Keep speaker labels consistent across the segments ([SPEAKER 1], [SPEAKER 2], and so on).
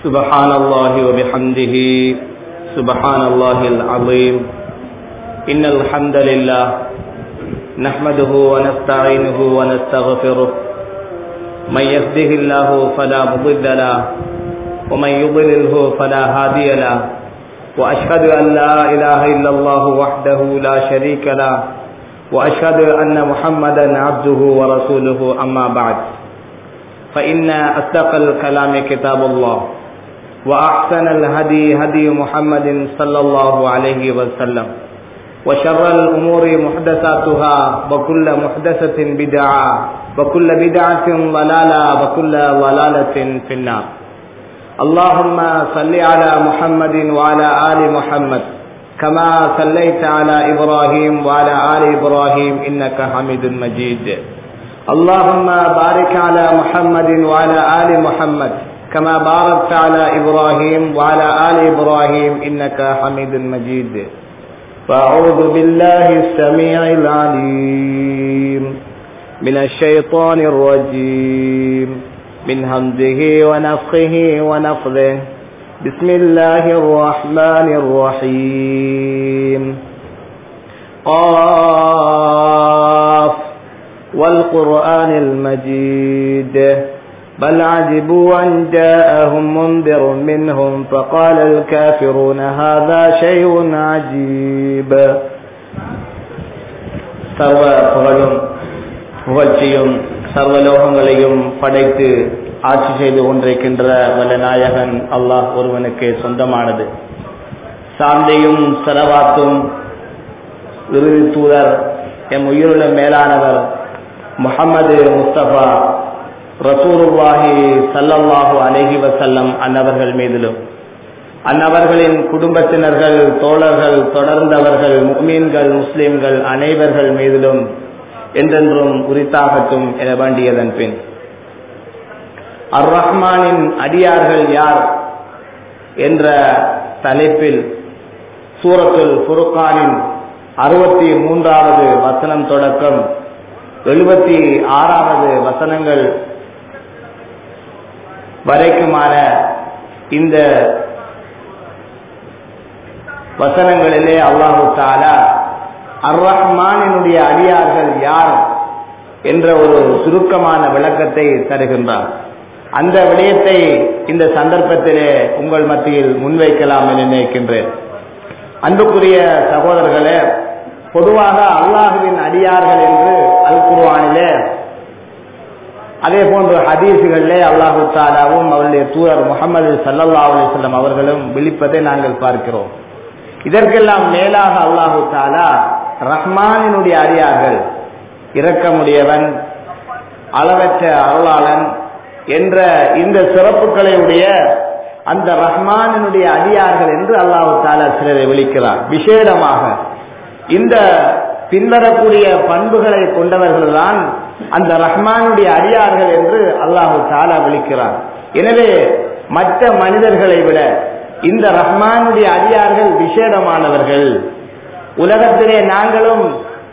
[SPEAKER 1] سبحان الله وبحمده سبحان الله العظيم إن الحمد لله نحمده ونستعينه ونستغفره من يهده الله فلا مضل له ومن يضلله فلا هادي له وأشهد أن لا إله إلا الله وحده لا شريك له وأشهد أن محمدا عبده ورسوله أما بعد فإن أصدق الكلام كتاب الله وأحسن الهدي هدي محمد صلى الله عليه وسلم وشر الأمور محدثاتها وكل محدثة بدعة وكل بدعة ضلالة وكل ضلالة في النار اللهم صل على محمد وعلى آل محمد كما صليت على إبراهيم وعلى آل إبراهيم إنك حميد مجيد اللهم بارك على محمد وعلى آل محمد كما باركت على إبراهيم وعلى آل إبراهيم إنك حميد مجيد فأعوذ بالله السميع العليم من الشيطان الرجيم من همزه ونفخه ونفذه بسم الله الرحمن الرحيم قاف والقرآن المجيد بل عجبوا أن جاءهم منذر منهم فقال الكافرون هذا شيء عجيب சர்வ புகழும் புகழ்ச்சியும் சர்வலோகங்களையும் படைத்து ஆட்சி செய்து கொண்டிருக்கின்ற வல்ல நாயகன் அல்லாஹ் ஒருவனுக்கு சொந்தமானது சாந்தியும் சரவாத்தும் இறுதி தூதர் எம் உயிருள்ள மேலானவர் முகமது முஸ்தபா ரசூருல்லாஹி சல்லல்லாஹு அலஹி வசல்லம் அன்னவர்கள் மீதிலும் அன்னவர்களின் குடும்பத்தினர்கள் தோழர்கள் தொடர்ந்தவர்கள் முக்மீன்கள் முஸ்லிம்கள் அனைவர்கள் மீதிலும் என்றென்றும் உரித்தாகட்டும் என வேண்டியதன் பின் அர் ரஹ்மானின் அடியார்கள் யார் என்ற தலைப்பில் சூரத்துல் ஃபுருக்கானின் அறுபத்தி மூன்றாவது வசனம் தொடக்கம் எழுபத்தி ஆறாவது வசனங்கள் வரைக்குமான இந்த வசனங்களிலே அல்லாஹு தாலா அர் ரஹ்மானினுடைய அடியார்கள் யார் என்ற ஒரு சுருக்கமான விளக்கத்தை தருகின்றார் அந்த விடயத்தை இந்த சந்தர்ப்பத்திலே உங்கள் மத்தியில் முன்வைக்கலாம் என நினைக்கின்றேன் அன்புக்குரிய சகோதரர்களே பொதுவாக அல்லாஹுவின் அடியார்கள் என்று அல் குர்வானிலே அதே போன்று ஹதீசுகளிலே அல்லாஹு தாலாவும் அவருடைய தூதர் முகமது சல்லல்லா அலிஸ்லாம் அவர்களும் விழிப்பதை நாங்கள் பார்க்கிறோம் இதற்கெல்லாம் மேலாக அல்லாஹு தாலா ரஹ்மானினுடைய அடியார்கள் இரக்கமுடையவன் அளவற்ற அருளாளன் என்ற இந்த சிறப்புகளை உடைய அந்த ரஹ்மானினுடைய அடியார்கள் என்று அல்லாஹு தாலா சிலரை விழிக்கிறார் விசேடமாக இந்த பின்வரக்கூடிய பண்புகளை கொண்டவர்கள் தான் அந்த ரஹ்மானுடைய அடியார்கள் என்று அல்லாஹு தாலா விழிக்கிறார் எனவே மற்ற மனிதர்களை விட இந்த ரஹ்மானுடைய அடியார்கள் விசேடமானவர்கள் உலகத்திலே நாங்களும்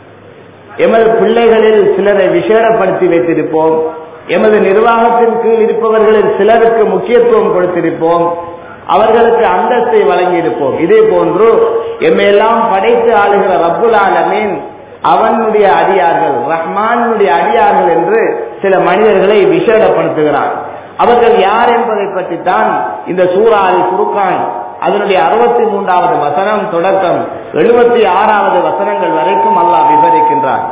[SPEAKER 1] எமது பிள்ளைகளில் சிலரை விசேடப்படுத்தி வைத்திருப்போம் எமது நிர்வாகத்தின் கீழ் இருப்பவர்களில் சிலருக்கு முக்கியத்துவம் கொடுத்திருப்போம் அவர்களுக்கு அந்தஸ்தை வழங்கியிருப்போம் இதே போன்று எம்மையெல்லாம் படைத்து ஆளுகிற ரப்புல் ஆலமீன் அவனுடைய அடியார்கள் ரஹ்மானுடைய அடியார்கள் என்று சில மனிதர்களை விசேடப்படுத்துகிறான் அவர்கள் யார் என்பதை பற்றி தான் இந்த சூறாலி குருக்கான் அதனுடைய அறுபத்தி மூன்றாவது வசனம் தொடக்கம் எழுபத்தி ஆறாவது வசனங்கள் வரைக்கும் அல்லாஹ் விவரிக்கின்றார்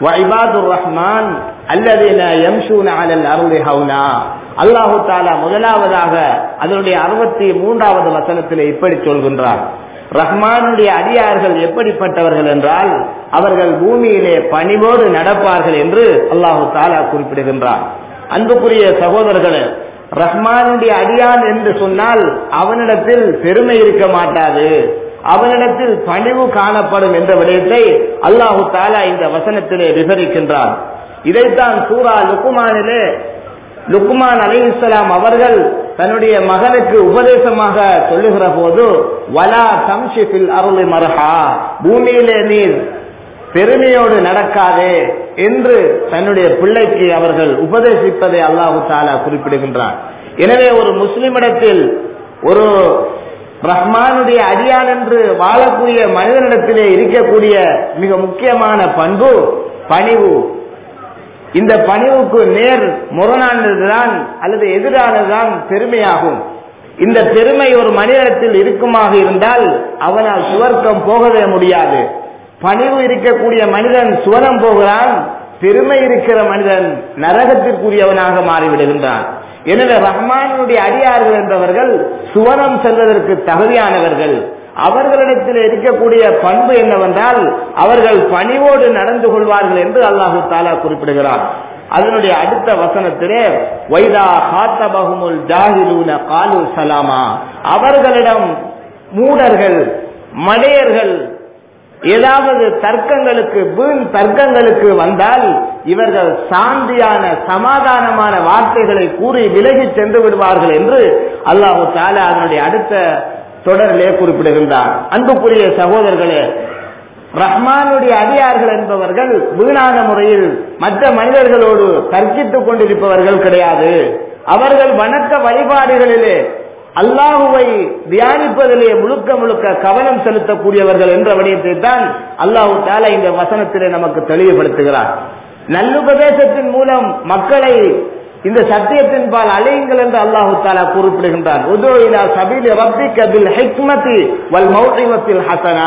[SPEAKER 1] ரஹ்மான் அல்லதீன யம்சூன அலல் அருளி ஹவுனா அல்லாஹு தாலா முதலாவதாக அதனுடைய அறுபத்தி மூன்றாவது வசனத்தில் இப்படி சொல்கின்றார் ரஹ்மானுடைய அடியார்கள் எப்படிப்பட்டவர்கள் என்றால் அவர்கள் பூமியிலே பணிவோடு நடப்பார்கள் என்று அல்லாஹு தாலா குறிப்பிடுகின்றார் அன்புக்குரிய சகோதரர்களே ரஹ்மானுடைய அடியான் என்று சொன்னால் அவனிடத்தில் பெருமை இருக்க மாட்டாது அவனிடத்தில் பணிவு காணப்படும் என்ற விடயத்தை அல்லாஹு தாலா இந்த வசனத்திலே விவரிக்கின்றார் இதைத்தான் சூரா லுக்குமானிலே லுக்குமான் அலி இஸ்லாம் அவர்கள் தன்னுடைய மகனுக்கு உபதேசமாக சொல்லுகிற போது வலா தம்ஷிபில் அருளி மரஹா பூமியிலே நீர் பெருமையோடு நடக்காதே என்று தன்னுடைய பிள்ளைக்கு அவர்கள் உபதேசிப்பதை அல்லாஹு தாலா குறிப்பிடுகின்றார் எனவே ஒரு முஸ்லிமிடத்தில் ஒரு ரஹ்மானுடைய அடியான் என்று வாழக்கூடிய மனிதனிடத்திலே இருக்கக்கூடிய மிக முக்கியமான பண்பு பணிவு இந்த பணிவுக்கு நேர் முரணானதுதான் அல்லது எதிரானதுதான் பெருமையாகும் இந்த பெருமை ஒரு மனிதத்தில் இருக்குமாக இருந்தால் அவனால் சுவர்க்கம் போகவே முடியாது பணிவு இருக்கக்கூடிய மனிதன் சுவனம் போகிறான் பெருமை இருக்கிற மனிதன் நரகத்திற்குரியவனாக மாறிவிடுகின்றான் எனவே ரஹ்மானுடைய அடியார்கள் என்பவர்கள் சுவனம் செல்வதற்கு தகுதியானவர்கள் அவர்களிடத்தில் இருக்கக்கூடிய பண்பு என்னவென்றால் அவர்கள் பணிவோடு நடந்து கொள்வார்கள் என்று அல்லாஹு தாலா குறிப்பிடுகிறார் அதனுடைய அடுத்த வசனத்திலே வைதா காத்தபகுமுல் ஜாகிலூன காலு சலாமா அவர்களிடம் மூடர்கள் மடையர்கள் ஏதாவது தர்க்கங்களுக்கு வீண் தர்க்கங்களுக்கு வந்தால் இவர்கள் சாந்தியான சமாதானமான வார்த்தைகளை கூறி விலகி சென்று விடுவார்கள் என்று அல்லாஹு தாலா அதனுடைய அடுத்த தொடரிலே குறிப்பிடுகின்றார் அன்புக்குரிய சகோதரர்களே ரஹ்மானுடைய அடியார்கள் என்பவர்கள் வீணான முறையில் மற்ற மனிதர்களோடு தர்க்கித்துக் கொண்டிருப்பவர்கள் கிடையாது அவர்கள் வணக்க வழிபாடுகளிலே அல்லாஹுவை தியானிப்பதிலே முழுக்க முழுக்க கவனம் செலுத்தக்கூடியவர்கள் என்ற விடயத்தை தான் அல்லாஹு தாலா இந்த வசனத்திலே நமக்கு தெளிவுபடுத்துகிறார் நல்லுபதேசத்தின் மூலம் மக்களை இந்த சத்தியத்தின் பால் அழையுங்கள் என்று அல்லாஹு தாலா குறிப்பிடுகின்றார் உதவிலா சபீல் ரப்பி கபில் ஹிக்மதி வல் மௌசிமத்தில் ஹசனா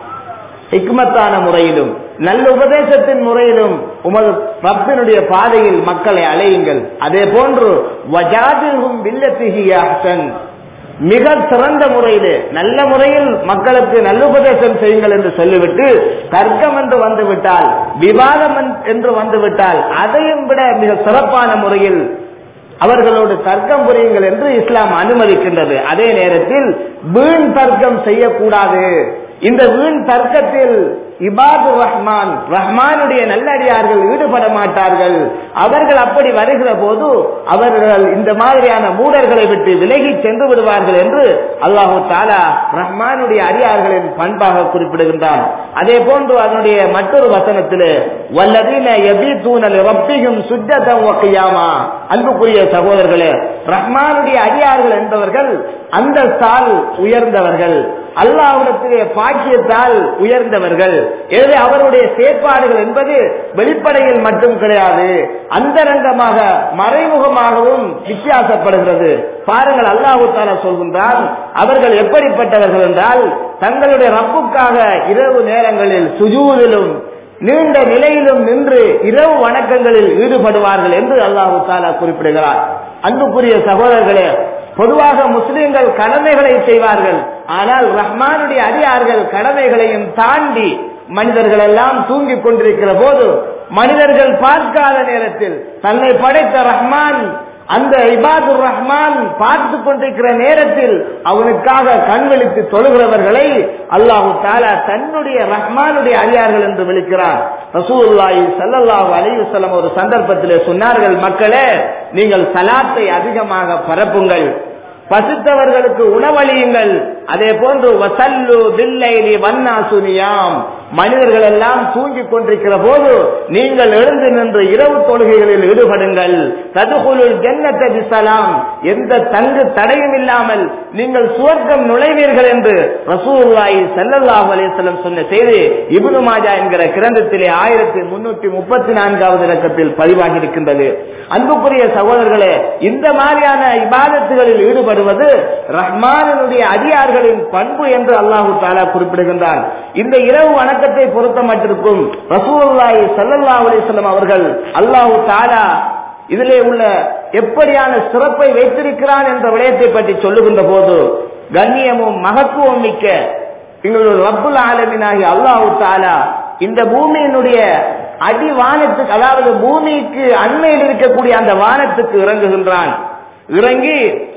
[SPEAKER 1] ஹிக்மத்தான முறையிலும் நல்ல உபதேசத்தின் முறையிலும் உமது ரப்பினுடைய பாதையில் மக்களை அழையுங்கள் அதே போன்று வஜாதில்ஹும் பில்லத்திஹி அஹ்சன் மிக சிறந்த முறையிலே நல்ல முறையில் மக்களுக்கு நல்லுபதேசம் செய்யுங்கள் என்று சொல்லிவிட்டு தர்க்கம் என்று வந்துவிட்டால் விவாதம் என்று வந்துவிட்டால் அதையும் விட மிக சிறப்பான முறையில் அவர்களோடு தர்க்கம் புரியுங்கள் என்று இஸ்லாம் அனுமதிக்கின்றது அதே நேரத்தில் வீண் தர்க்கம் செய்யக்கூடாது இந்த வீண் தர்க்கத்தில் இபாது ரஹ்மான் ரஹ்மானுடைய நல்லடியார்கள் ஈடுபட மாட்டார்கள் அவர்கள் அப்படி வருகிற போது அவர்கள் இந்த மாதிரியான மூடர்களை விட்டு விலகி சென்று விடுவார்கள் என்று அல்லாஹு தாலா ரஹ்மானுடைய அடியார்களின் பண்பாக குறிப்பிடுகின்றான் அதே போன்று அதனுடைய மற்றொரு வசனத்திலே வல்லதீன எபி தூணல் ரப்பியும் சுஜதம் ஒக்கையாமா அன்புக்குரிய சகோதரர்களே ரஹ்மானுடைய அடியார்கள் என்பவர்கள் அந்த சால் உயர்ந்தவர்கள் அல்லாவிடத்திலே பாக்கியத்தால் உயர்ந்தவர்கள் எனவே அவருடைய செயற்பாடுகள் என்பது வெளிப்படையில் மட்டும் கிடையாது அந்தரங்கமாக மறைமுகமாகவும் வித்தியாசப்படுகிறது பாருங்கள் அல்லாஹு தாலா சொல்கின்றான் அவர்கள் எப்படிப்பட்டவர்கள் என்றால் தங்களுடைய ரப்புக்காக இரவு நேரங்களில் சுஜூதிலும் நீண்ட நிலையிலும் நின்று இரவு வணக்கங்களில் ஈடுபடுவார்கள் என்று அல்லாஹு தாலா குறிப்பிடுகிறார் அன்புக்குரிய சகோதரர்களே பொதுவாக முஸ்லிம்கள் கடமைகளை செய்வார்கள் ஆனால் ரஹ்மானுடைய அடியார்கள் கடமைகளையும் தாண்டி மனிதர்கள் எல்லாம் தூங்கிக் கொண்டிருக்கிற போது மனிதர்கள் பார்க்காத நேரத்தில் தன்னை படைத்த ரஹ்மான் அந்த இபாதுர் ரஹ்மான் பார்த்து கொண்டிருக்கிற நேரத்தில் அவனுக்காக கண்விழித்து தொழுகிறவர்களை அல்லாஹு தாலா தன்னுடைய ரஹ்மானுடைய அடியார்கள் என்று விളിக்கிறார் ரசூல்லாஹி சல்லல்லாஹு அலைஹி வஸல்லம் ஒரு சந்தர்ப்பத்திலே சொன்னார்கள் மக்களே நீங்கள் சலாத்தை அதிகமாக பரப்புங்கள் பசித்தவர்களுக்கு உணவளியுங்கள் அதே போன்று வசல்லு தில்லைலி வன்னா சுனியாம் மனிதர்கள் எல்லாம் தூங்கிக் கொண்டிருக்கிற போது நீங்கள் எழுந்து நின்று இரவு தொழுகைகளில் ஈடுபடுங்கள் ததுகுலுல் ஜன்னத்த பிசலாம் எந்த தங்கு தடையும் இல்லாமல் நீங்கள் சுவர்க்கம் நுழைவீர்கள் என்று ரசூல்லாய் செல்லல்லாஹு அலிசல்லம் சொன்ன செய்தி இபுனு மாஜா என்கிற கிரந்தத்திலே ஆயிரத்தி முன்னூத்தி முப்பத்தி நான்காவது இலக்கத்தில் பதிவாகி இருக்கின்றது அன்புக்குரிய சகோதரர்களே இந்த மாதிரியான இபாதத்துகளில் ஈடுபடுவது ரஹ்மானுடைய அடியார்களின் பண்பு என்று அல்லாஹு தாலா குறிப்பிடுகின்றார் இந்த இரவு வணக்கத்தை பொறுத்த மட்டிற்கும் ரசூல்லாய் சல்லல்லா அலிஸ்லாம் அவர்கள் அல்லாஹு தாலா இதிலே உள்ள எப்படியான சிறப்பை வைத்திருக்கிறான் என்ற விடயத்தை பற்றி சொல்லுகின்ற போது கண்ணியமும் மகத்துவம் மிக்க எங்களுடைய ரப்புல் ஆலமினாகி அல்லாஹு தாலா இந்த பூமியினுடைய அடி வானத்துக்கு அதாவது பூமிக்கு அண்மையில் இருக்கக்கூடிய அந்த வானத்துக்கு இறங்குகின்றான் இறங்கி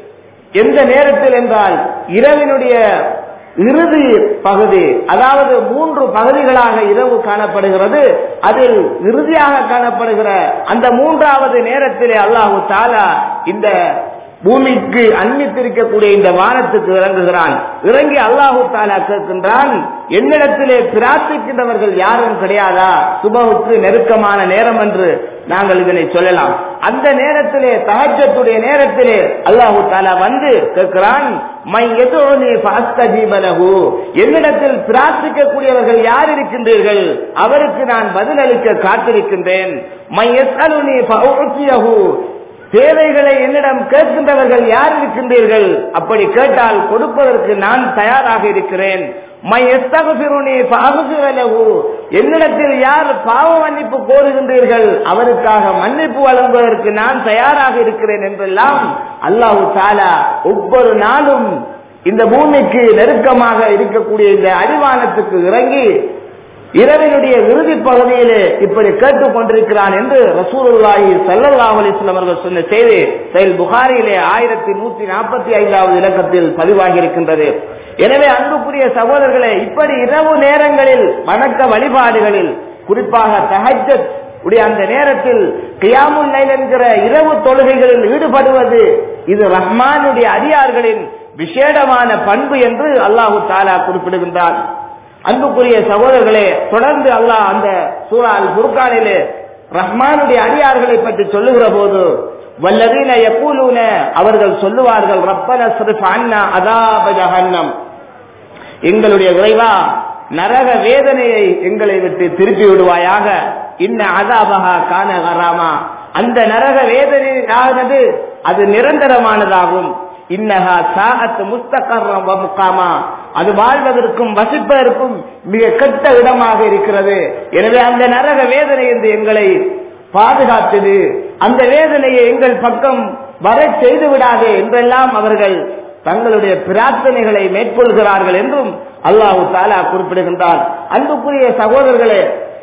[SPEAKER 1] எந்த நேரத்தில் என்றால் இரவினுடைய இறுதி பகுதி அதாவது மூன்று பகுதிகளாக இரவு காணப்படுகிறது அதில் இறுதியாக காணப்படுகிற அந்த மூன்றாவது நேரத்திலே அல்லாஹு தாலா இந்த பூமிக்கு அன்பித்திருக்கக்கூடிய இந்த வானத்துக்கு இறங்குகிறான் இறங்கி அல்லாஹு தாலா கேட்கின்றான் என்னிடத்திலே பிரார்த்திக்கின்றவர்கள் யாரும் கிடையாதா சுபவுக்கு நெருக்கமான நேரம் என்று நாங்கள் இதனை சொல்லலாம் அந்த நேரத்திலே தஹஜத்துடைய நேரத்திலே அல்லாஹு தாலா வந்து கேட்கிறான் மை எதோனி பாஸ்தஜீபலகு என்னிடத்தில் பிரார்த்திக்கக்கூடியவர்கள் யார் இருக்கின்றீர்கள் அவருக்கு நான் பதிலளிக்க காத்திருக்கின்றேன் மை எஸ்அலுனி ஃபஉத்தியஹு தேவைகளை என்னிடம் கேட்கின்றவர்கள் யார் இருக்கின்றீர்கள் அப்படி கேட்டால் கொடுப்பதற்கு நான் தயாராக இருக்கிறேன் மை எஸ்தகுபிருனி பாகுபிரலகு என்னிடத்தில் யார் பாவ மன்னிப்பு கோருகின்றீர்கள் அவருக்காக மன்னிப்பு வழங்குவதற்கு நான் தயாராக இருக்கிறேன் என்றெல்லாம் அல்லாஹு தாலா ஒவ்வொரு நாளும் இந்த பூமிக்கு நெருக்கமாக இருக்கக்கூடிய இந்த அடிவானத்துக்கு இறங்கி இரவினுடைய இறுதி பகுதியிலே இப்படி கேட்டுக் கொண்டிருக்கிறான் என்று ரசூலுல்லாஹி ஸல்லல்லாஹு அலைஹி வஸல்லம் அவர்கள் சொன்ன செய்தி செயல் புகாரியிலே ஆயிரத்தி நூத்தி நாற்பத்தி ஐந்தாவது இலக்கத்தில் பதிவாகி இருக்கின்றது எனவே அன்புக்குரிய சகோதரர்களே இப்படி இரவு நேரங்களில் வணக்க வழிபாடுகளில் குறிப்பாக தஹஜத் உடைய அந்த நேரத்தில் கியாமுல் லைல் என்கிற இரவு தொழுகைகளில் ஈடுபடுவது இது ரஹ்மானுடைய அடியார்களின் விசேடமான பண்பு என்று அல்லாஹு தாலா குறிப்பிடுகின்றார் அன்புக்குரிய சகோதரர்களே தொடர்ந்து அல்லாஹ் அந்த சூறால் குர்கானிலே ரஹ்மானுடைய அடியார்களை பற்றி சொல்லுகிற போது வல்லதீன யக்கூலூன அவர்கள் சொல்லுவார்கள் ரப்பன சிறுஃப் அண்ணா அதாப ஜஹன்னம் எங்களுடைய இறைவா நரக வேதனையை எங்களை விட்டு திருப்பி விடுவாயாக இன்ன அதாபகா கான கராமா அந்த நரக வேதனையானது அது நிரந்தரமானதாகும் இன்னஹா சாகத் முஸ்தகர்ரம் முக்காமா அது வாழ்வதற்கும் வசிப்பதற்கும் மிக கெட்ட இடமாக இருக்கிறது எனவே அந்த நரக வேதனை என்று எங்களை பாதுகாத்தது அந்த வேதனையை எங்கள் பக்கம் வர செய்து விடாதே என்றெல்லாம் அவர்கள் தங்களுடைய பிரார்த்தனைகளை மேற்கொள்கிறார்கள் என்றும் அல்லாஹு தாலா குறிப்பிடுகின்றார் அன்புக்குரிய சகோதரர்களே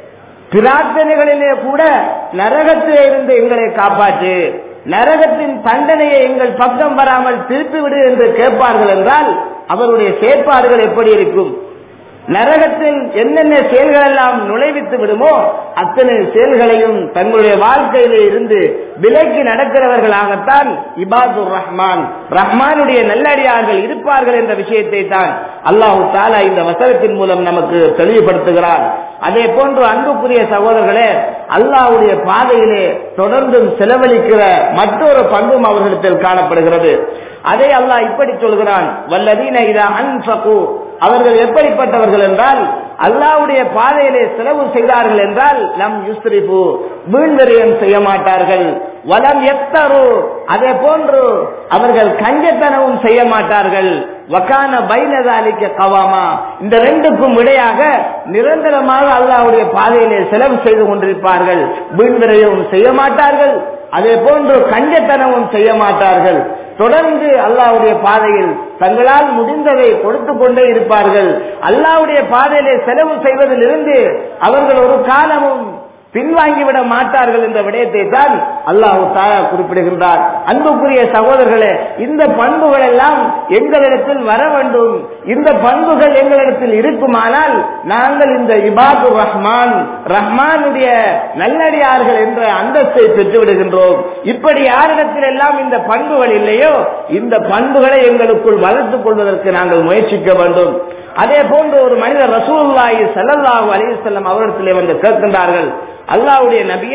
[SPEAKER 1] பிரார்த்தனைகளிலே கூட நரகத்திலே இருந்து எங்களை காப்பாற்று நரகத்தின் தண்டனையை எங்கள் பக்கம் வராமல் திருப்பி விடு என்று கேட்பார்கள் என்றால் அவருடைய செயற்பாடுகள் எப்படி இருக்கும் நரகத்தில் என்னென்ன செயல்கள் எல்லாம் நுழைவித்து விடுமோ அத்தனை செயல்களையும் தங்களுடைய வாழ்க்கையிலே இருந்து விலக்கி நடக்கிறவர்களாகத்தான் இபாதுர் ரஹ்மான் ரஹ்மானுடைய நல்லடியார்கள் இருப்பார்கள் என்ற விஷயத்தை தான் அல்லாஹு தாலா இந்த வசனத்தின் மூலம் நமக்கு தெளிவுபடுத்துகிறார் அதே போன்று அன்புக்குரிய சகோதரர்களே அல்லாஹ்வுடைய பாதையிலே தொடர்ந்தும் செலவழிக்கிற மற்றொரு பண்பும் அவர்களிடத்தில் காணப்படுகிறது அதை அல்லாஹ் இப்படி சொல்கிறான் வல்லதீன இதா அன்ஃபகு அவர்கள் எப்படிப்பட்டவர்கள் என்றால் அல்லாவுடைய பாதையிலே செலவு செய்தார்கள் என்றால் லம் யுஸ்ரிஃபு வீண்வரியம் செய்ய மாட்டார்கள் வலம் எத்தரு அதே போன்று அவர்கள் கஞ்சத்தனமும் செய்ய மாட்டார்கள் வக்கான பைனதாலிக்க கவாமா இந்த ரெண்டுக்கும் இடையாக நிரந்தரமாக அல்லாவுடைய பாதையிலே செலவு செய்து கொண்டிருப்பார்கள் வீண்விரயமும் செய்ய மாட்டார்கள் அதே போன்று கஞ்சத்தனமும் செய்ய மாட்டார்கள் தொடர்ந்து அல்லாவுடைய பாதையில் தங்களால் முடிந்ததை கொடுத்து கொண்டே இருப்பார்கள் அல்லாவுடைய பாதையிலே செலவு செய்வதிலிருந்து அவர்கள் ஒரு காலமும் பின்வாங்கிவிட மாட்டார்கள் என்ற விடயத்தை தான் அல்லாஹு தாரா குறிப்பிடுகின்றார் அன்புக்குரிய சகோதரர்களே இந்த பண்புகள் எல்லாம் எங்களிடத்தில் வர வேண்டும் இந்த பண்புகள் எங்களிடத்தில் இருக்குமானால் நாங்கள் இந்த இபாது ரஹ்மான் ரஹ்மானுடைய நல்லடியார்கள் என்ற அந்தஸ்தை பெற்று விடுகின்றோம் இப்படி யாரிடத்தில் எல்லாம் இந்த பண்புகள் இல்லையோ இந்த பண்புகளை எங்களுக்குள் வளர்த்துக் கொள்வதற்கு நாங்கள் முயற்சிக்க வேண்டும் அதே போன்று ஒரு மனிதர் ரசூல்லாஹி ஸல்லல்லாஹு அலைஹி வஸல்லம் அவரிடத்திலே வந்து கேட்கின்றார்கள் அல்லாஹ்வுடைய நபிய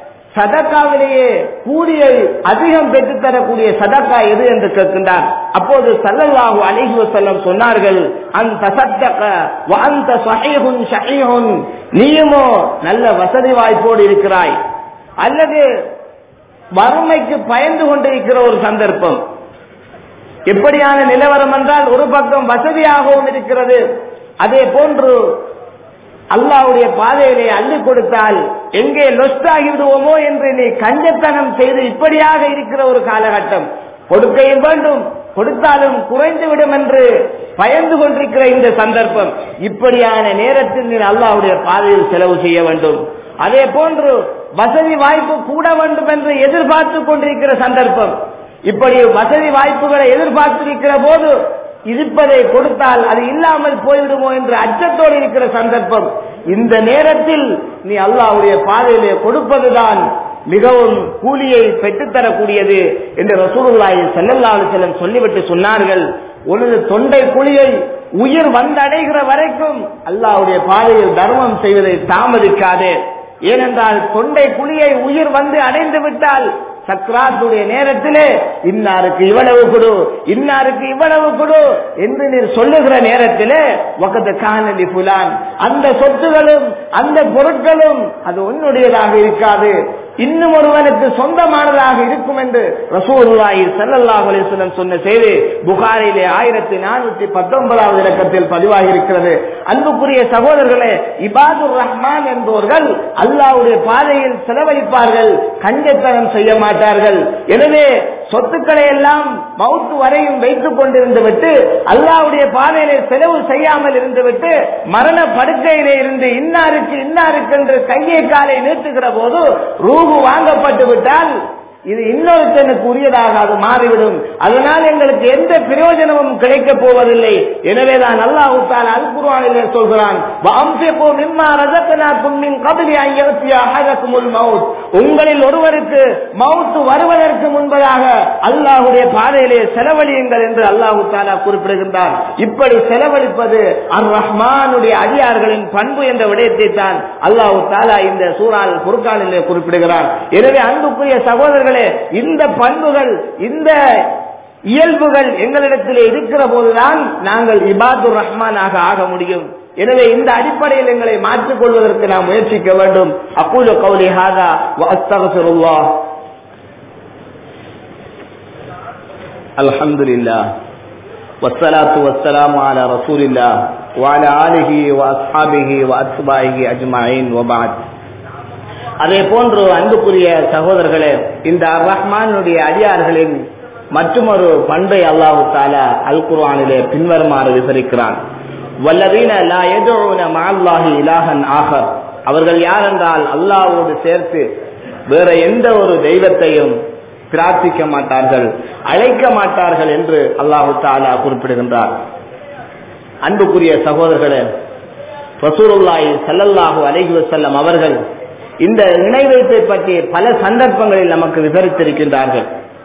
[SPEAKER 1] சதக்காவிலேயே கூலியை அதிகம் பெற்றுத் தரக்கூடிய சதக்கா எது என்று கேட்கின்றார் அப்போது சல்லல்லாஹு அலைஹி வஸல்லம் சொன்னார்கள் அந்த சத்தக அந்த சஹீஹுன் ஷஹீஹுன் நீயுமோ நல்ல வசதி வாய்ப்போடு இருக்கிறாய் அல்லது வறுமைக்கு பயந்து கொண்டிருக்கிற ஒரு சந்தர்ப்பம் எப்படியான நிலவரம் என்றால் ஒரு பக்கம் வசதியாகவும் இருக்கிறது அதே போன்று அல்லாவுடைய பாதையிலே அள்ளி கொடுத்தால் எங்கே லொஸ்ட் ஆகிவிடுவோமோ என்று நீ கஞ்சத்தனம் செய்து இப்படியாக இருக்கிற ஒரு காலகட்டம் கொடுக்கையும் வேண்டும் கொடுத்தாலும் குறைந்து விடும் என்று பயந்து கொண்டிருக்கிற இந்த சந்தர்ப்பம் இப்படியான நேரத்தில் நீ அல்லாவுடைய பாதையில் செலவு செய்ய வேண்டும் அதே போன்று வசதி வாய்ப்பு கூட வேண்டும் என்று எதிர்பார்த்து கொண்டிருக்கிற சந்தர்ப்பம் இப்படி வசதி வாய்ப்புகளை எதிர்பார்த்திருக்கிற போது இருப்பதை கொடுத்தால் அது இல்லாமல் போய்விடுமோ என்று அச்சத்தோடு இருக்கிற சந்தர்ப்பம் இந்த நேரத்தில் நீ அல்லாவுடைய பாதையிலே கொடுப்பதுதான் மிகவும் கூலியை பெற்றுத்தரக்கூடியது என்று ரசூலுல்லாஹி ஸல்லல்லாஹு அலைஹி வஸல்லம் சொல்லிவிட்டு சொன்னார்கள் உனது தொண்டை குழியை உயிர் வந்தடைகிற வரைக்கும் அல்லாவுடைய பாதையில் தர்மம் செய்வதை தாமதிக்காதே ஏனென்றால் தொண்டை குழியை உயிர் வந்து அடைந்து விட்டால் சக்ராத்துடைய நேரத்திலே இன்னாருக்கு இவ்வளவு கொடு இன்னாருக்கு இவ்வளவு கொடு என்று நீர் சொல்லுகிற நேரத்திலே வகத காணலி புலான் அந்த சொத்துகளும் அந்த பொருட்களும் அது உன்னுடையதாக இருக்காது இன்னும் ஒருவனுக்கு சொந்தமானதாக இருக்கும் என்று ரசூலுல்லாஹி ஸல்லல்லாஹு அலைஹி வஸல்லம் சொன்ன செய்தி புகாரிலே ஆயிரத்தி நானூத்தி பத்தொன்பதாவது இலக்கத்தில் பதிவாகி இருக்கிறது அன்புக்குரிய சகோதரர்களே இபாதுர் ரஹ்மான் என்பவர்கள் அல்லாஹ்வுடைய பாதையில் செலவழிப்பார்கள் கஞ்சத்தனம் செய்ய மாட்டார்கள் எனவே சொத்துக்களை எல்லாம் மவுத்து வரையும் வைத்துக் கொண்டிருந்து விட்டு அல்லாவுடைய பாதையிலே செலவு செய்யாமல் இருந்து விட்டு மரண படுக்கையிலே இருந்து இன்னாருக்கு இன்னாருக்கு என்று கையை காலை நீட்டுகிற போது ரூபு வாங்கப்பட்டு விட்டால் இது இன்னொருத்தனுக்கு உரியதாக அது மாறிவிடும் அதனால் எங்களுக்கு எந்த பிரயோஜனமும் கிடைக்க போவதில்லை எனவேதான் அல்லாஹு தாலா அல் குர்ஆனிலே சொல்கிறான் வஅம்சிகு மிம்மா ரஸக்னாக்கும் மின் கப்லி அன் யஅத்திய அஹதகுமுல் மவுத் உங்களில் ஒருவருக்கு மவுத் வருவதற்கு முன்பதாக அல்லாஹ்வுடைய பாதையிலே செலவழியுங்கள் என்று அல்லாஹு தாலா குறிப்பிடுகின்றார் இப்படி செலவழிப்பது அர் ரஹ்மானுடைய அடியார்களின் பண்பு என்ற விடயத்தை தான் அல்லாஹு தாலா இந்த சூறால் குறுக்கானிலே குறிப்பிடுகிறார் எனவே அன்புக்குரிய சகோதரர்களே இந்த பண்புகள் இந்த இயல்புகள் எங்களிடத்திலே இருக்கிற போதுதான் நாங்கள் இபாதுர் ரஹ்மானாக ஆக முடியும் எனவே இந்த அடிப்படையில் எங்களை மாற்றிக் கொள்வதற்கு நாம் முயற்சிக்க வேண்டும் அக்கூல கௌலி ஹாதா அஸ்தகசுல்லா அல்ஹம்துலில்லாஹ் والصلاة والسلام على رسول الله وعلى آله وأصحابه وأتباعه أجمعين وبعد அதே போன்று அன்புக்குரிய சகோதரர்களே இந்த அர் ரஹ்மானுடைய அடியார்களின் மற்றொரு பண்பை அல்லாஹு தாலா அல் குர்ஆனிலே பின்வருமாறு விவரிக்கிறான் வல்லதீன லா எதுன மால்லாஹி இலாஹன் ஆகர் அவர்கள் யார் என்றால் அல்லாஹ்வோடு சேர்த்து வேற எந்த ஒரு தெய்வத்தையும் பிரார்த்திக்க மாட்டார்கள் அழைக்க மாட்டார்கள் என்று அல்லாஹு தாலா குறிப்பிடுகின்றார் அன்புக்குரிய சகோதரர்களே ரசூலுல்லாஹி ஸல்லல்லாஹு அலைஹி வஸல்லம் அவர்கள் இந்த இணை வைப்பை பற்றி பல சந்தர்ப்பங்களில் நமக்கு விவரித்திருக்கின்றார்கள்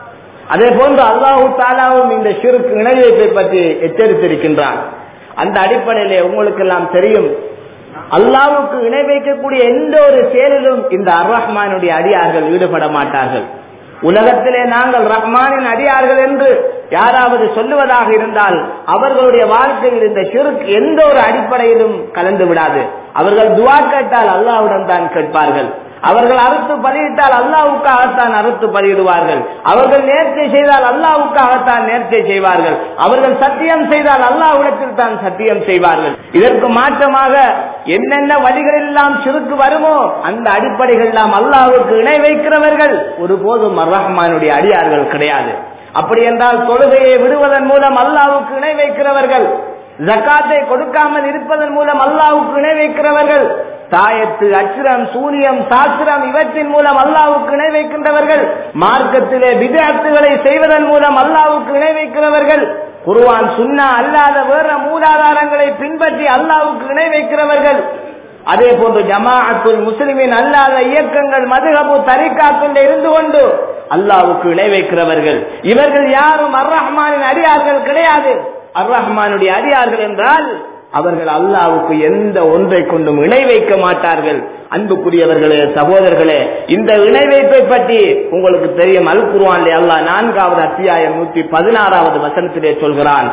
[SPEAKER 1] அதே போன்று அல்லாஹு தாலாவும் இந்த சிறுக்கு இணை வைப்பை பற்றி எச்சரித்திருக்கின்றார் அந்த அடிப்படையிலே உங்களுக்கு எல்லாம் தெரியும் அல்லாவுக்கு இணை வைக்கக்கூடிய எந்த ஒரு செயலிலும் இந்த அர் ரஹ்மானுடைய அடியார்கள் ஈடுபட மாட்டார்கள் உலகத்திலே நாங்கள் ரஹ்மானின் அடியார்கள் என்று யாராவது சொல்லுவதாக இருந்தால் அவர்களுடைய வாழ்க்கையில் இந்த சிறுக்கு எந்த ஒரு அடிப்படையிலும் கலந்து விடாது அவர்கள் துவா கேட்டால் அல்லாவுடன் தான் கேட்பார்கள் அவர்கள் அறுத்து பலியிட்டால் அல்லாவுக்காகத்தான் அறுத்து பலியிடுவார்கள் அவர்கள் நேர்ச்சை செய்தால் அல்லாவுக்காகத்தான் நேர்ச்சை செய்வார்கள் அவர்கள் சத்தியம் செய்தால் அல்லாவிடத்தில் தான் சத்தியம் செய்வார்கள் இதற்கு மாற்றமாக என்னென்ன வழிகளெல்லாம் சிறுக்கு வருமோ அந்த அடிப்படைகள் எல்லாம் அல்லாவுக்கு இணை வைக்கிறவர்கள் ஒருபோதும் ரஹ்மானுடைய அடியார்கள் கிடையாது அப்படி என்றால் தொழுகையை விடுவதன் மூலம் அல்லாவுக்கு இணை வைக்கிறவர்கள் ஜக்காத்தை கொடுக்காமல் இருப்பதன் மூலம் அல்லாவுக்கு இணை வைக்கிறவர்கள் தாயத்து அச்சுரம் சூனியம் சாஸ்திரம் இவற்றின் மூலம் அல்லாவுக்கு இணை வைக்கின்றவர்கள் மார்க்கத்திலே விதத்துகளை செய்வதன் மூலம் அல்லாவுக்கு இணை வைக்கிறவர்கள் குருவான் சுன்னா அல்லாத வேற மூலாதாரங்களை பின்பற்றி அல்லாவுக்கு இணை வைக்கிறவர்கள் அதே போன்று ஜமாஅத்துல் முஸ்லிமின் அல்லாத இயக்கங்கள் மதுகபு தரிக்காத்துள்ள இருந்து கொண்டு அல்லாவுக்கு இணை வைக்கிறவர்கள் இவர்கள் யாரும் அர் ரஹ்மானின் அடியார்கள் கிடையாது அர் ரஹ்மானுடைய அடியார்கள் என்றால் அவர்கள் அல்லாவுக்கு எந்த ஒன்றை கொண்டும் இணை வைக்க மாட்டார்கள் அன்புக்குரியவர்களே சகோதரர்களே இந்த இணை வைப்பை பற்றி உங்களுக்கு தெரியும் அல் குருவான்லே அல்லாஹ் நான்காவது அத்தியாயம் நூத்தி பதினாறாவது வசனத்திலே சொல்கிறான்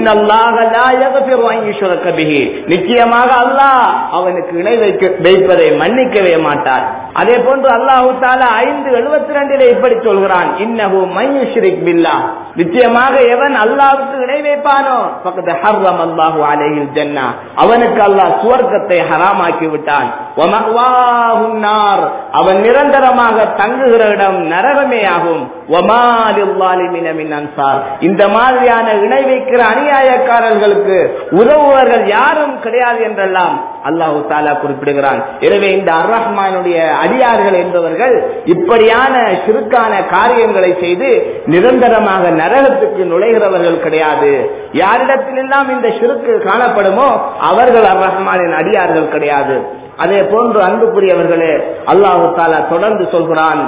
[SPEAKER 1] நிச்சயமாக அல்லாஹ் அவனுக்கு இணை வைக்க வைப்பதை மன்னிக்கவே மாட்டார் அதே போன்று அல்லாஹு தாலா ஐந்து எழுபத்தி ரெண்டிலே இப்படி சொல்கிறான் இன்னஹு மையுஷ்ரிக் பில்லா நிச்சயமாக எவன் அல்லாவுக்கு இணை வைப்பானோ பக்கத்து ஹர்ரம் அல்லாஹு அலையில் ஜன்னா அவனுக்கு அல்லாஹ் சுவர்க்கத்தை ஹராமாக்கி விட்டான் அவன் நிரந்தரமாக தங்குகிற இடம் நரகமே ஆகும் இந்த மாதிரியான இணை வைக்கிற அநியாயக்காரர்களுக்கு உதவுவர்கள் யாரும் கிடையாது என்றெல்லாம் அல்லாஹு தாலா குறிப்பிடுகிறான் எனவே இந்த அர் ரஹ்மானுடைய அடியார்கள் என்பவர்கள் இப்படியான சிறுக்கான காரியங்களை செய்து நிரந்தரமாக நரகத்துக்கு நுழைகிறவர்கள் கிடையாது யாரிடத்திலெல்லாம் இந்த சிறுக்கு காணப்படுமோ அவர்கள் அர் ரஹ்மானின் அடியார்கள் கிடையாது அதே போன்று அன்புக்குரியவர்களே அல்லாஹு தாலா தொடர்ந்து சொல்கிறான்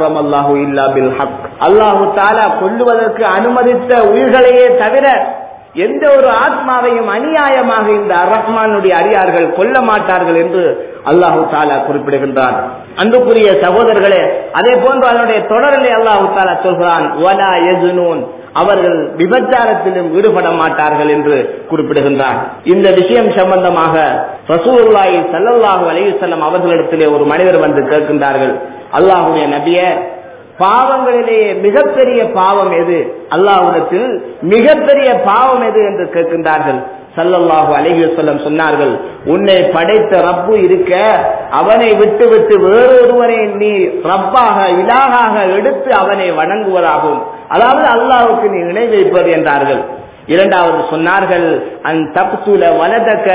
[SPEAKER 1] அல்லாஹு தாலா கொல்லுவதற்கு அனுமதித்த உயிர்களையே தவிர எந்த ஒரு ஆத்மாவையும் அநியாயமாக இந்த ரஹ்மானுடைய அடியார்கள் கொல்ல மாட்டார்கள் என்று அல்லாஹு தாலா குறிப்பிடுகின்றான் அன்புக்குரிய சகோதரர்களே அதே போன்று அதனுடைய தொடரிலே அல்லாஹு தாலா சொல்கிறான் வலா யஜுனூன் அவர்கள் விபச்சாரத்திலும் ஈடுபட மாட்டார்கள் என்று குறிப்பிடுகின்றார் இந்த விஷயம் சம்பந்தமாக ரசூலுல்லாஹி ஸல்லல்லாஹு அலைஹி வஸல்லம் அவர்களிடத்திலே ஒரு மனிதர் வந்து கேட்கின்றார்கள் அல்லாஹ்வுடைய நபியே பாவங்களிலேயே மிகப்பெரிய பாவம் எது அல்லாஹ்விடத்தில் மிகப்பெரிய பாவம் எது என்று கேட்கின்றார்கள் சல்லல்லாஹு அலைஹி வஸல்லம் சொன்னார்கள் உன்னை படைத்த ரப்பு இருக்க அவனை விட்டு விட்டு வேறொருவரை நீ ரப்பாக இலாகாக எடுத்து அவனை வணங்குவதாகும் அதாவது அல்லாஹ்வுக்கு நீ இணை வைப்பது என்றார்கள் இரண்டாவது சொன்னார்கள் அன் தப்துல வலதக்க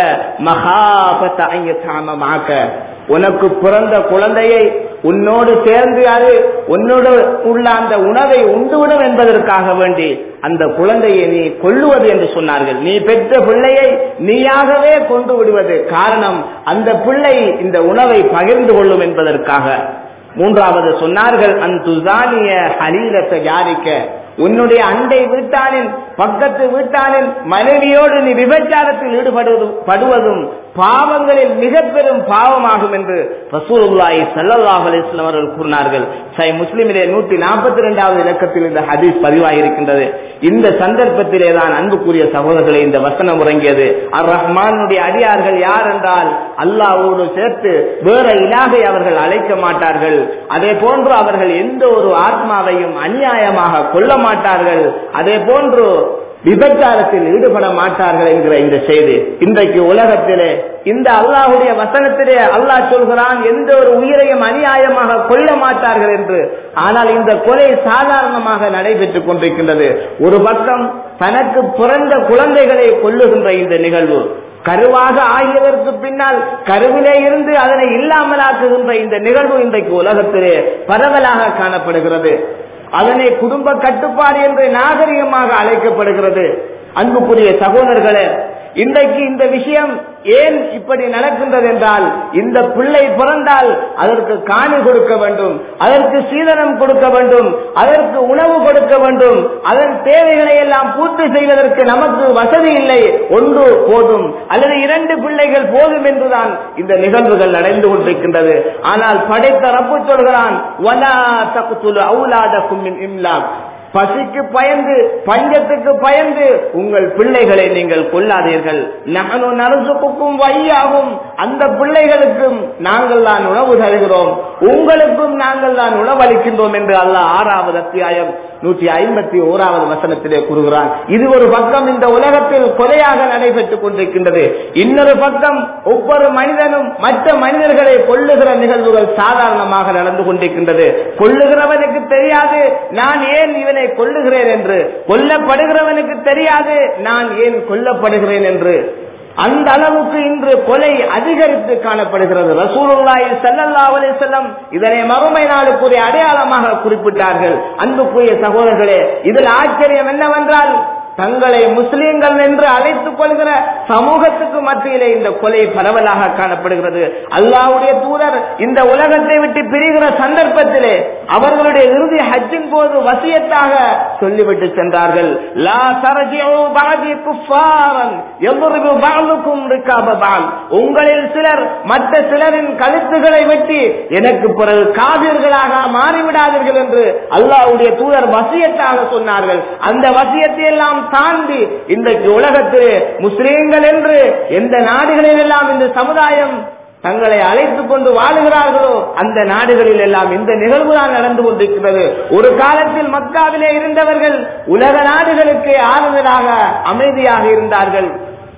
[SPEAKER 1] மகாபத்த ஐயத்தாமமாக்க உனக்கு பிறந்த குழந்தையை உன்னோடு சேர்ந்து அது உன்னோடு உள்ள அந்த உணவை உண்டுவிடும் என்பதற்காக வேண்டி அந்த குழந்தையை நீ கொல்லுவது என்று சொன்னார்கள் நீ பெற்ற பிள்ளையை நீயாகவே கொண்டு விடுவது காரணம் அந்த பிள்ளை இந்த உணவை பகிர்ந்து கொள்ளும் என்பதற்காக மூன்றாவது சொன்னார்கள் அந்துசானிய ஹலீலத்தை யாரிக்க உன்னுடைய அண்டை வீட்டானின் பக்கத்து வீட்டானின் மனைவியோடு நீ விபச்சாரத்தில் ஈடுபடுவதும் படுவதும் பாவங்களில் மிக பெரும் பாவமாகும் என்று ரசூலுல்லாஹி ஸல்லல்லாஹு அலைஹி வஸல்லம் அவர்கள் கூறினார்கள் சை முஸ்லிமிலே நூற்றி நாற்பத்தி இரண்டாவது இலக்கத்தில் இந்த ஹதீஸ் பதிவாகியிருக்கின்றது இந்த சந்தர்ப்பத்திலே தான் அன்புக்குரிய சகோதரர்களை இந்த வசனம் உறங்கியது அர் ரஹ்மானுடைய அடியார்கள் யார் என்றால் அல்லாஹ்வோடு சேர்த்து வேற இலாகை அவர்கள் அழைக்க மாட்டார்கள் அதே போன்று அவர்கள் எந்த ஒரு ஆத்மாவையும் அநியாயமாக கொல்ல மாட்டார்கள் அதே போன்று விபச்சாரத்தில் ஈடுபட மாட்டார்கள் என்கிற இந்த செய்தி இன்றைக்கு உலகத்திலே இந்த அல்லாஹுடைய வசனத்திலே அல்லாஹ் சொல்கிறான் எந்த ஒரு உயிரையும் அநியாயமாக கொல்ல மாட்டார்கள் என்று ஆனால் இந்த கொலை சாதாரணமாக நடைபெற்றுக் கொண்டிருக்கின்றது ஒரு பக்கம் தனக்கு பிறந்த குழந்தைகளை கொல்லுகின்ற இந்த நிகழ்வு கருவாக ஆகியதற்கு பின்னால் கருவிலே இருந்து அதனை இல்லாமலாக்குகின்ற இந்த நிகழ்வு இன்றைக்கு உலகத்திலே பரவலாக காணப்படுகிறது அதனை குடும்ப கட்டுப்பாடு என்று நாகரிகமாக அழைக்கப்படுகிறது அன்புக்குரிய சகோதரர்களே இன்றைக்கு இந்த விஷயம் ஏன் இப்படி நடக்கின்றது என்றால் இந்த பிள்ளை பிறந்தால் அதற்கு காணி கொடுக்க வேண்டும் அதற்கு சீதனம் கொடுக்க வேண்டும் அதற்கு உணவு கொடுக்க வேண்டும் அதன் தேவைகளை எல்லாம் பூர்த்தி செய்வதற்கு நமக்கு வசதி இல்லை ஒன்று போதும் அல்லது இரண்டு பிள்ளைகள் போதும் என்றுதான் இந்த நிகழ்வுகள் நடந்து கொண்டிருக்கின்றது ஆனால் படைத்த ரப்பு சொல்கிறான் வலா தகுத்துலு அவுலாதக்கும் மின் இம்லாக் பசிக்கு பயந்து பஞ்சத்துக்கு பயந்து உங்கள் பிள்ளைகளை நீங்கள் கொள்ளாதீர்கள் நகனு நரசுக்கும் வையாகும் அந்த பிள்ளைகளுக்கும் நாங்கள் தான் உணவு தருகிறோம் உங்களுக்கும் நாங்கள் தான் உணவளிக்கின்றோம் என்று அல்லாஹ் ஆறாவது அத்தியாயம் நூற்றி ஐம்பத்தி ஓராவது வசனத்திலே கூறுகிறான் இது ஒரு பக்கம் இந்த உலகத்தில் கொலையாக நடைபெற்றுக் கொண்டிருக்கின்றது இன்னொரு பக்கம் ஒவ்வொரு மனிதனும் மற்ற மனிதர்களை கொள்ளுகிற நிகழ்வுகள் சாதாரணமாக நடந்து கொண்டிருக்கின்றது கொள்ளுகிறவனுக்கு தெரியாது நான் ஏன் இவனை கொள்ளுகிறேன் என்று கொல்லப்படுகிறவனுக்கு தெரியாது நான் ஏன் கொல்லப்படுகிறேன் என்று அந்த அளவுக்கு இன்று கொலை அதிகரித்து காணப்படுகிறது ரசூலுல்லாஹி ஸல்லல்லாஹு அலைஹி வஸல்லம் இதனை மறுமை நாளுக்குரிய அடையாளமாக குறிப்பிட்டார்கள் அன்புக்குரிய சகோதரர்களே இதில் ஆச்சரியம் என்னவென்றால் தங்களை முஸ்லீம்கள் என்று அழைத்துக் கொள்கிற சமூகத்துக்கு மத்தியிலே இந்த கொலை பரவலாக காணப்படுகிறது அல்லாவுடைய தூதர் இந்த உலகத்தை விட்டு பிரிகிற சந்தர்ப்பத்திலே அவர்களுடைய இறுதி ஹஜ்ஜின் போது வசியத்தாக சொல்லிவிட்டு சென்றார்கள் லா தரஜிஉ பஅதி குஃபாரன் யضربு பஅலுக்கும் ரிகாப பஅல் உங்களில் சிலர் மற்ற சிலரின் கழுத்துகளை வெட்டி எனக்கு பிறகு காவிர்களாக மாறிவிடாதீர்கள் என்று அல்லாஹ்வுடைய தூதர் வசியத்தாக சொன்னார்கள் அந்த வசியத்தை எல்லாம் தாண்டி இன்றைக்கு உலகத்திலே முஸ்லீம்கள் என்று எந்த நாடுகளில் எல்லாம் இந்த சமுதாயம் தங்களை அழைத்துக் கொண்டு வாழுகிறார்களோ அந்த நாடுகளில் எல்லாம் இந்த நிகழ்வு தான் நடந்து கொண்டிருக்கிறது ஒரு காலத்தில் மக்காவிலே இருந்தவர்கள் உலக நாடுகளுக்கு ஆறுதலாக அமைதியாக இருந்தார்கள்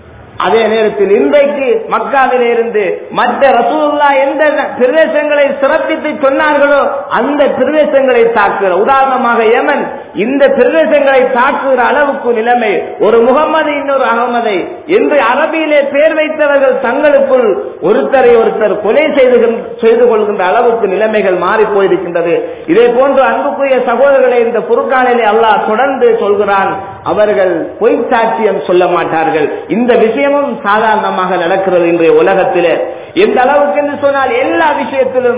[SPEAKER 1] அதே நேரத்தில் இன்றைக்கு மக்காவிலே இருந்து மற்ற ரசூல்லா எந்த பிரதேசங்களை சிறப்பித்து சொன்னார்களோ அந்த பிரதேசங்களை தாக்குகிற உதாரணமாக யமன் இந்த பிரதேசங்களை தாக்குகிற அளவுக்கு நிலைமை ஒரு முகமது இன்னொரு அகமதை என்று அரபியிலே பேர் வைத்தவர்கள் தங்களுக்குள் ஒருத்தரை ஒருத்தர் கொலை செய்து செய்து கொள்கின்ற அளவுக்கு நிலைமைகள் மாறி போயிருக்கின்றது இதே போன்று அன்புக்குரிய சகோதரர்களை இந்த புருக்கானிலே அல்லாஹ் தொடர்ந்து சொல்கிறான் அவர்கள் பொய் சாட்சியம் சொல்ல மாட்டார்கள் இந்த விஷயமும் சாதாரணமாக நடக்கிறது இன்றைய உலகத்திலே எந்த அளவுக்கு என்று சொன்னால் எல்லா விஷயத்திலும்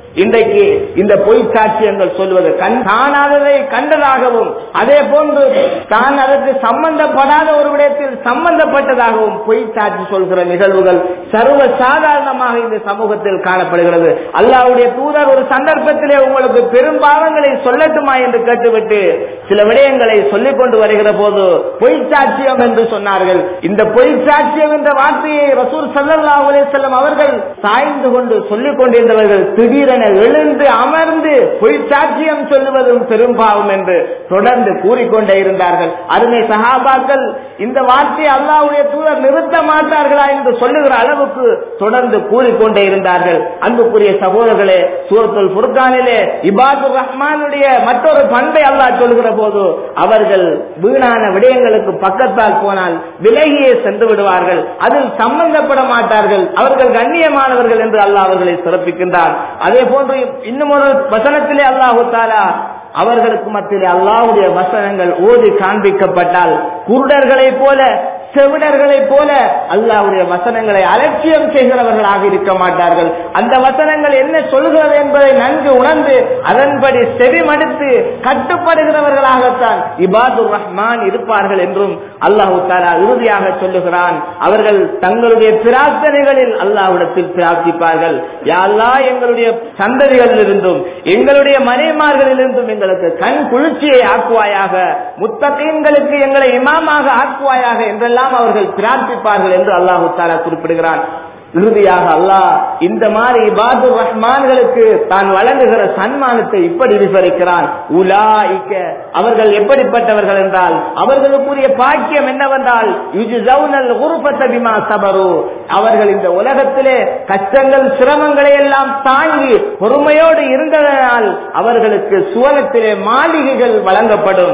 [SPEAKER 1] இன்றைக்கு இந்த பொய் சாட்சியங்கள் சொல்வது கண் காணாததை கண்டதாகவும் அதே போன்று தான் அதற்கு சம்பந்தப்படாத ஒரு விடயத்தில் சம்பந்தப்பட்டதாகவும் பொய் சாட்சி சொல்கிற நிகழ்வுகள் சர்வ சாதாரணமாக இந்த சமூகத்தில் காணப்படுகிறது அல்லாவுடைய தூதர் ஒரு சந்தர்ப்பத்திலே உங்களுக்கு பெரும் பாவங்களை சொல்லட்டுமா என்று கேட்டுவிட்டு சில விடயங்களை சொல்லிக் கொண்டு வருகிற போது பொய் சாட்சியம் என்று சொன்னார்கள் இந்த பொய் சாட்சியம் என்ற வார்த்தையை ரசூல் சல்லா செல்லம் அவர்கள் சாய்ந்து கொண்டு சொல்லிக் கொண்டிருந்தவர்கள் திடீரென எழுந்து அமர்ந்து பொய் சாட்சியம் சொல்லுவதும் பெரும் பாவம் என்று தொடர்ந்து கூறிக்கொண்டே இருந்தார்கள் அருமை சகாபாக்கள் இந்த வார்த்தையை அல்லாவுடைய தூதர் நிறுத்த மாட்டார்களா என்று சொல்லுகிற அளவுக்கு தொடர்ந்து கூறிக்கொண்டே இருந்தார்கள் அன்புக்குரிய சகோதரர்களே சூரத்துல் புர்கானிலே இபாதுர் ரஹ்மானுடைய மற்றொரு பண்பை அல்லாஹ் சொல்கிற போது அவர்கள் வீணான விடயங்களுக்கு பக்கத்தால் போனால் விலகியே சென்று விடுவார்கள் அதில் சம்பந்தப்பட மாட்டார்கள் அவர்கள் கண்ணியமானவர்கள் என்று அல்லாஹ் அவர்களை சிறப்பிக்கின்றார் அதே போன்று இன்னும் ஒரு வசனத்திலே அல்லாஹு தாலா அவர்களுக்கு மத்தியிலே அல்லாஹுடைய வசனங்கள் ஓதி காண்பிக்கப்பட்டால் குருடர்களைப் போல செவிடர்களைப் போல அல்லாவுடைய வசனங்களை அலட்சியம் செய்கிறவர்களாக இருக்க மாட்டார்கள் அந்த வசனங்கள் என்ன சொல்கிறது என்பதை நன்கு உணர்ந்து அதன்படி செவிமடுத்து கட்டுப்படுகிறவர்களாகத்தான் இபாதுர் ரஹ்மான் இருப்பார்கள் என்றும் அல்லாஹு தாலா இறுதியாக சொல்லுகிறான் அவர்கள் தங்களுடைய பிரார்த்தனைகளில் அல்லாஹ்விடத்தில் பிரார்த்திப்பார்கள் யாழ்லா எங்களுடைய சந்ததிகளில் இருந்தும் எங்களுடைய மனைமார்களில் இருந்தும் எங்களுக்கு கண் குளிர்ச்சியை ஆக்குவாயாக முத்தகீன்களுக்கு எங்களை இமாமாக ஆக்குவாயாக என்றெல்லாம் அவர்கள் பிரார்த்திப்பார்கள் என்று அல்லாஹு தாலா குறிப்பிடுகிறான் இறுதியாக அல்லாஹ் இந்த மாதிரி இபாது ரஹ்மான்களுக்கு தான் வழங்குகிற சன்மானத்தை இப்படி விவரிக்கிறான் உலாய்க்க அவர்கள் எப்படிப்பட்டவர்கள் என்றால் அவர்களுக்குரிய பாக்கியம் என்னவென்றால் யுஜுசவுனல் உருபத்த பிமா சபரு அவர்கள் இந்த உலகத்திலே கஷ்டங்கள் சிரமங்களை எல்லாம் தாங்கி பொறுமையோடு இருந்ததனால் அவர்களுக்கு சுவனத்திலே மாளிகைகள் வழங்கப்படும்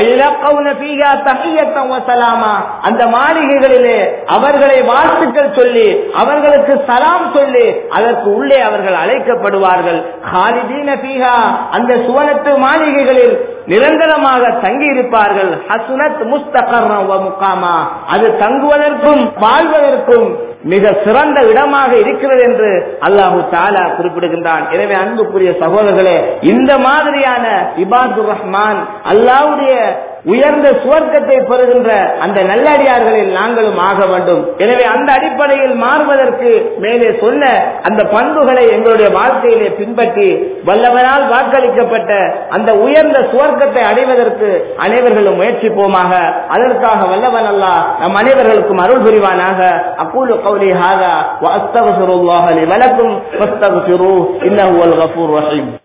[SPEAKER 1] அந்த மாளிகைகளிலே அவர்களை வாழ்த்துக்கள் சொல்லி அவர்களுக்கு சலாம் சொல்லி அதற்கு உள்ளே அவர்கள் அழைக்கப்படுவார்கள் அந்த சுவனத்து மாளிகைகளில் நிரந்தரமாக தங்கி இருப்பார்கள் ஹசுனத் முஸ்தகர்மா அது தங்குவதற்கும் வாழ்வதற்கும் மிக சிறந்த இடமாக இருக்கிறது என்று அல்லாஹு தாலா குறிப்பிடுகின்றான் எனவே அன்புக்குரிய சகோதரர்களே இந்த மாதிரியான இபாதுர் ரஹ்மான் அல்லாவுடைய உயர்ந்த சுவர்க்கத்தை பெறுகின்ற அந்த நல்லடியார்களில் நாங்களும் ஆக வேண்டும் எனவே அந்த அடிப்படையில் மாறுவதற்கு மேலே சொன்ன அந்த பண்புகளை எங்களுடைய வாழ்க்கையிலே பின்பற்றி வல்லவனால் வாக்களிக்கப்பட்ட அந்த உயர்ந்த சுவர்க்கத்தை அடைவதற்கு அனைவர்களும் முயற்சிப்போமாக அதற்காக வல்லவன் அல்லா நம் அனைவர்களுக்கும் அருள் புரிவானாக அக்கூலு கௌலி ஹாதா வஸ்தகுல்லாஹலி வலக்கும் வஸ்தகுரு இன்னஹுவல் கஃபூர் ரஹீம்